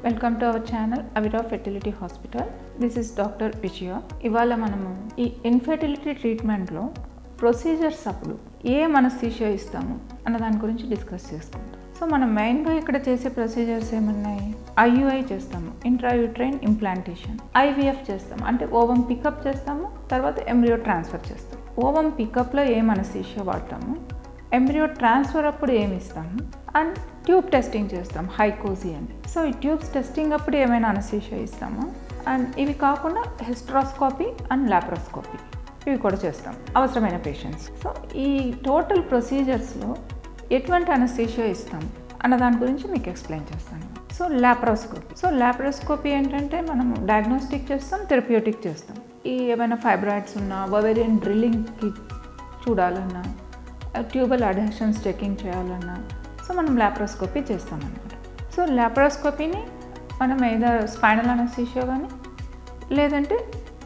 welcome to our channel Avira fertility hospital this is doctor Vijaya ఇవాళ మనము ఈ ఇన్ఫెర్టిలిటీ ట్రీట్మెంట్లో ప్రొసీజర్స్ అప్పుడు ఏ మనస్థీషియా ఇస్తాము అన్న దాని గురించి డిస్కస్ చేసుకుంటాం సో మనం మెయిన్గా ఇక్కడ చేసే ప్రొసీజర్స్ ఏమున్నాయి ఐయుఐ చేస్తాము ఇంట్రాయూట్రైన్ ఇంప్లాంటేషన్ ఐవీఎఫ్ చేస్తాము అంటే ఓవం పికప్ చేస్తాము తర్వాత ఎంబ్రియో ట్రాన్స్ఫర్ చేస్తాం ఓవం పికప్లో ఏ మనస్థీషియా వాడతాము ఎంబ్రియో ట్రాన్స్ఫర్ అప్పుడు ఏమి ఇస్తాము అండ్ ట్యూబ్ టెస్టింగ్ చేస్తాం హైకోజీ అని సో ఈ ట్యూబ్స్ టెస్టింగ్ అప్పుడు ఏమైనా అనసీషియా ఇస్తాము అండ్ ఇవి కాకుండా హిస్ట్రాస్కోపీ అండ్ లాప్రోస్కోపీ ఇవి కూడా చేస్తాం అవసరమైన పేషెంట్స్ సో ఈ టోటల్ ప్రొసీజర్స్లో ఎటువంటి అనస్థీషియా ఇస్తాం అన్న దాని గురించి మీకు ఎక్స్ప్లెయిన్ చేస్తాను సో లాప్రోస్కోపీ సో లాప్రోస్కోపీ ఏంటంటే మనం డయాగ్నోస్టిక్ చేస్తాం థెరప్యూటిక్ చేస్తాం ఈ ఏమైనా ఫైబ్రాయిడ్స్ ఉన్నా వవేరియన్ డ్రిల్లింగ్కి చూడాలన్నా ట్యూబల్ అడెషన్స్ చెకింగ్ చేయాలన్నా సో మనం లాప్రోస్కోపీ చేస్తామన్నమాట సో లాప్రోస్కోపీని మనం ఏదో స్పైనల్ అనస్థీషియా కానీ లేదంటే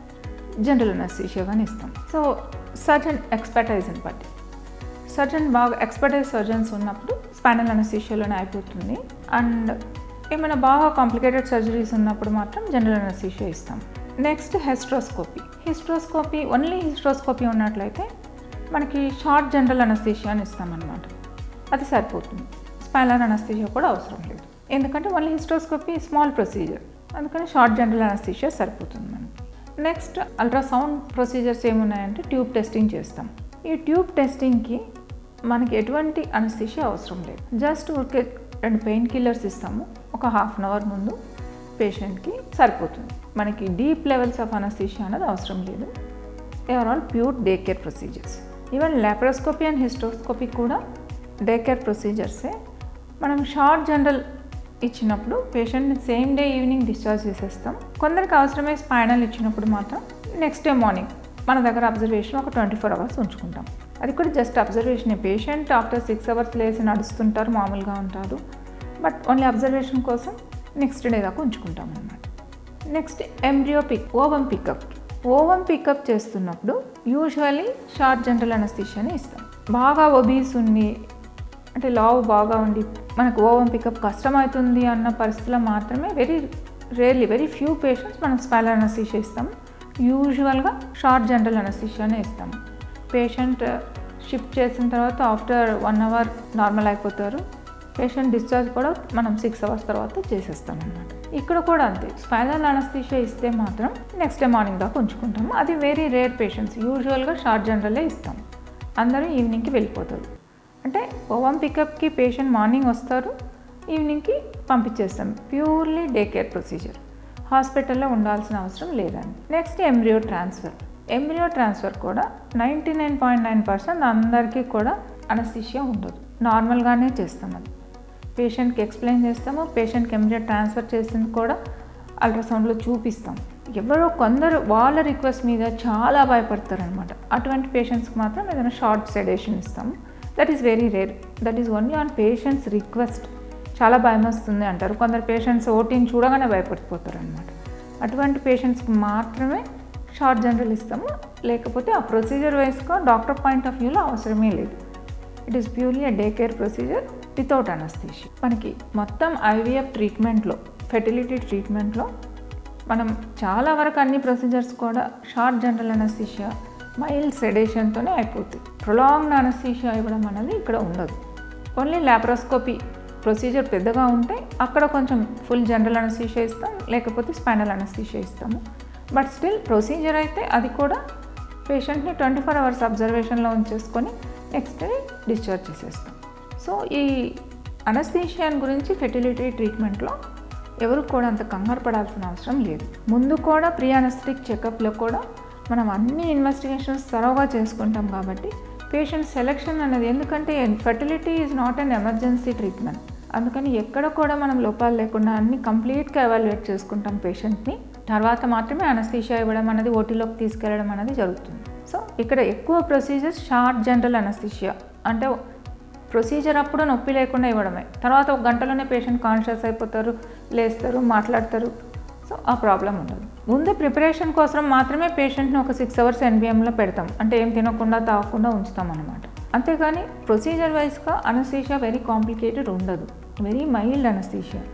జనరల్ అనస్థీషియా కానీ ఇస్తాం సో సర్జన్ ఎక్స్పర్టైజ్ని బట్టి సర్జన్ బాగా ఎక్స్పర్టైజ్ సర్జన్స్ ఉన్నప్పుడు స్పైనల్ అనస్థీషియాలోనే అయిపోతుంది అండ్ ఏమైనా బాగా కాంప్లికేటెడ్ సర్జరీస్ ఉన్నప్పుడు మాత్రం జనరల్ అనస్థీషియా ఇస్తాం next hysteroscopy hysteroscopy only hysteroscopy ఉన్నట్లయితే మనకి షార్ట్ జనరల్ అనస్థీషియా అని ఇస్తామన్నమాట అది సరిపోతుంది స్పైనల్ అనస్థీషియా కూడా అవసరం లేదు ఎందుకంటే ఓన్లీ హిస్ట్రోస్కోపీ స్మాల్ ప్రొసీజర్ అందుకని షార్ట్ జనరల్ అనస్థీషియా సరిపోతుంది మనకి నెక్స్ట్ అల్ట్రాసౌండ్ ప్రొసీజర్స్ ఏమున్నాయంటే ట్యూబ్ టెస్టింగ్ చేస్తాం ఈ ట్యూబ్ టెస్టింగ్కి మనకి ఎటువంటి అనస్థీషియా అవసరం లేదు జస్ట్ ఊరికే రెండు పెయిన్ కిల్లర్స్ ఇస్తాము ఒక హాఫ్ అన్ అవర్ ముందు పేషెంట్కి సరిపోతుంది మనకి డీప్ లెవెల్స్ ఆఫ్ అనస్థీషియా అనేది అవసరం లేదు they are all pure day care procedures even laparoscopy and hysteroscopy కూడా డే కేర్ ప్రొసీజర్సే మనం షార్ట్ జనరల్ ఇచ్చినప్పుడు పేషెంట్ని సేమ్ డే ఈవినింగ్ డిశ్చార్జ్ చేసేస్తాం కొందరికి అవసరమే స్పైనల్ ఇచ్చినప్పుడు మాత్రం నెక్స్ట్ డే మార్నింగ్ మన దగ్గర అబ్జర్వేషన్ ఒక ట్వంటీ ఫోర్ అవర్స్ ఉంచుకుంటాం అది కూడా just observation patient after six hours లేసి నడుస్తుంటారు మామూలుగా ఉంటారు బట్ ఓన్లీ అబ్జర్వేషన్ కోసం నెక్స్ట్ డే దాకా ఉంచుకుంటాం అనమాట next embryo pick ovum pickup ovum pickup చేస్తున్నప్పుడు యూజువల్లీ షార్ట్ జనరల్ అనస్థిషియాని ఇస్తాం బాగా ఒబీస్ ఉండి అంటే లావు బాగా ఉండి మనకు ఓవం పికప్ కష్టమవుతుంది అన్న పరిస్థితిలో మాత్రమే very rarely very few patients మనం స్పైనల్ అనస్థిషియా ఇస్తాము యూజువల్గా షార్ట్ జనరల్ అనస్థిషియానే ఇస్తాము పేషెంట్ షిఫ్ట్ చేసిన తర్వాత ఆఫ్టర్ వన్ అవర్ నార్మల్ అయిపోతారు పేషెంట్ డిశ్చార్జ్ కూడా మనం సిక్స్ అవర్స్ తర్వాత చేసేస్తాం అనమాట ఇక్కడ కూడా అంతే స్పైనల్ అనస్థీషియా ఇస్తే మాత్రం నెక్స్ట్ డే మార్నింగ్ దాకా ఉంచుకుంటాము అది వెరీ రేర్ పేషెంట్స్ యూజువల్గా షార్ట్ జనరలే ఇస్తాం అందరూ ఈవినింగ్కి వెళ్ళిపోతారు అంటే ఓవం పికప్కి పేషెంట్ మార్నింగ్ వస్తారు ఈవినింగ్కి పంపించేస్తాం ప్యూర్లీ డే కేర్ ప్రొసీజర్ హాస్పిటల్లో ఉండాల్సిన అవసరం లేదండి next embryo transfer embryo transfer కూడా ninety nine point nine percent అందరికీ కూడా అనస్థిషియా ఉండదు నార్మల్గానే చేస్తాం అది పేషెంట్కి ఎక్స్ప్లెయిన్ చేస్తాము పేషెంట్కి ఎంబ్రియో ట్రాన్స్ఫర్ చేసింది కూడా అల్ట్రాసౌండ్లో చూపిస్తాం ఎవరో కొందరు వాళ్ళ రిక్వెస్ట్ మీద చాలా భయపడతారనమాట అటువంటి పేషెంట్స్కి మాత్రం ఏదైనా షార్ట్ సెడేషన్ ఇస్తాము that is very rare that is only on patient's request చాలా భయం వస్తుంది అంటారు కొందరు పేషెంట్స్ ఓటీని చూడగానే భయపడిపోతారు అనమాట అటువంటి పేషెంట్స్కి మాత్రమే షార్ట్ జనరల్ ఇస్తాము లేకపోతే ఆ ప్రొసీజర్ వైస్గా డాక్టర్ పాయింట్ ఆఫ్ వ్యూలో అవసరమే లేదు it is purely a day care procedure without anaesthesia మనకి మొత్తం ఐవీఎఫ్ ట్రీట్మెంట్లో ఫెర్టిలిటీ ట్రీట్మెంట్లో మనం చాలా వరకు అన్ని ప్రొసీజర్స్ కూడా షార్ట్ జనరల్ అనస్థీషియా మైల్డ్ సెడేషన్తోనే అయిపోతుంది ప్రొలాంగ్డ్ అనస్థీషియా ఇవ్వడం అనేది ఇక్కడ ఉండదు ఓన్లీ లాప్రోస్కోపీ ప్రొసీజర్ పెద్దగా ఉంటే అక్కడ కొంచెం ఫుల్ జనరల్ అనస్థీషియా ఇస్తాం లేకపోతే స్పైనల్ అనస్థీషియా ఇస్తాము బట్ స్టిల్ ప్రొసీజర్ అయితే అది కూడా పేషెంట్ని ట్వంటీ ఫోర్ అవర్స్ అబ్జర్వేషన్లో ఉంచేసుకొని నెక్స్ట్ డే డిశ్చార్జ్ చేసేస్తాం సో ఈ అనస్థీషియాన్ గురించి ఫెర్టిలిటీ ట్రీట్మెంట్లో ఎవరు కూడా అంత కంగారు పడాల్సిన అవసరం లేదు ముందు కూడా ప్రీ అనస్థెటిక్ చెకప్లో కూడా మనం అన్ని ఇన్వెస్టిగేషన్స్ తరోగా చేసుకుంటాం కాబట్టి పేషెంట్ సెలెక్షన్ అనేది ఎందుకంటే fertility is not an emergency treatment అందుకని ఎక్కడ కూడా మనం లోపాలు లేకుండా అన్ని కంప్లీట్గా ఎవాల్యుయేట్ చేసుకుంటాం పేషెంట్ని తర్వాత మాత్రమే అనస్థీషియా ఇవ్వడం అనేది ఓటీలోకి తీసుకెళ్ళడం అనేది జరుగుతుంది సో ఇక్కడ ఎక్కువ ప్రొసీజర్స్ షార్ట్ జనరల్ అనస్థీషియా అంటే ప్రొసీజర్ అప్పుడు నొప్పి లేకుండా ఇవ్వడమే తర్వాత ఒక గంటలోనే పేషెంట్ కాన్షియస్ అయిపోతారు లేస్తారు మాట్లాడతారు సో ఆ ప్రాబ్లం ఉండదు ముందు ప్రిపరేషన్ కోసం మాత్రమే పేషెంట్ని ఒక సిక్స్ అవర్స్ ఎన్బిఎంలో పెడతాం అంటే ఏం తినకుండా తాగకుండా ఉంచుతాం అనమాట అంతేగాని ప్రొసీజర్ వైజ్గా అనస్థీషియా వెరీ కాంప్లికేటెడ్ ఉండదు వెరీ మైల్డ్ అనస్థీషియా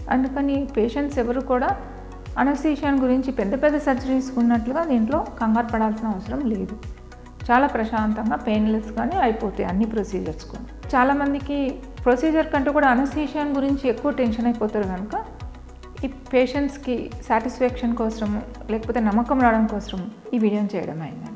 అందుకని పేషెంట్స్ ఎవరు కూడా అనస్థీషియాన్ గురించి పెద్ద పెద్ద సర్జరీస్ ఉన్నట్లుగా దీంట్లో కంగారు పడాల్సిన అవసరం లేదు చాలా ప్రశాంతంగా పెయిన్లెస్గానే అయిపోతాయి అన్ని ప్రొసీజర్స్ కూడా చాలామందికి ప్రొసీజర్ కంటే కూడా అనస్థీషియాన్ గురించి ఎక్కువ టెన్షన్ అయిపోతారు కనుక ఈ పేషెంట్స్కి సాటిస్ఫాక్షన్ కోసం లేకపోతే నమ్మకం రావడం కోసం ఈ వీడియోని చేయడం అయింది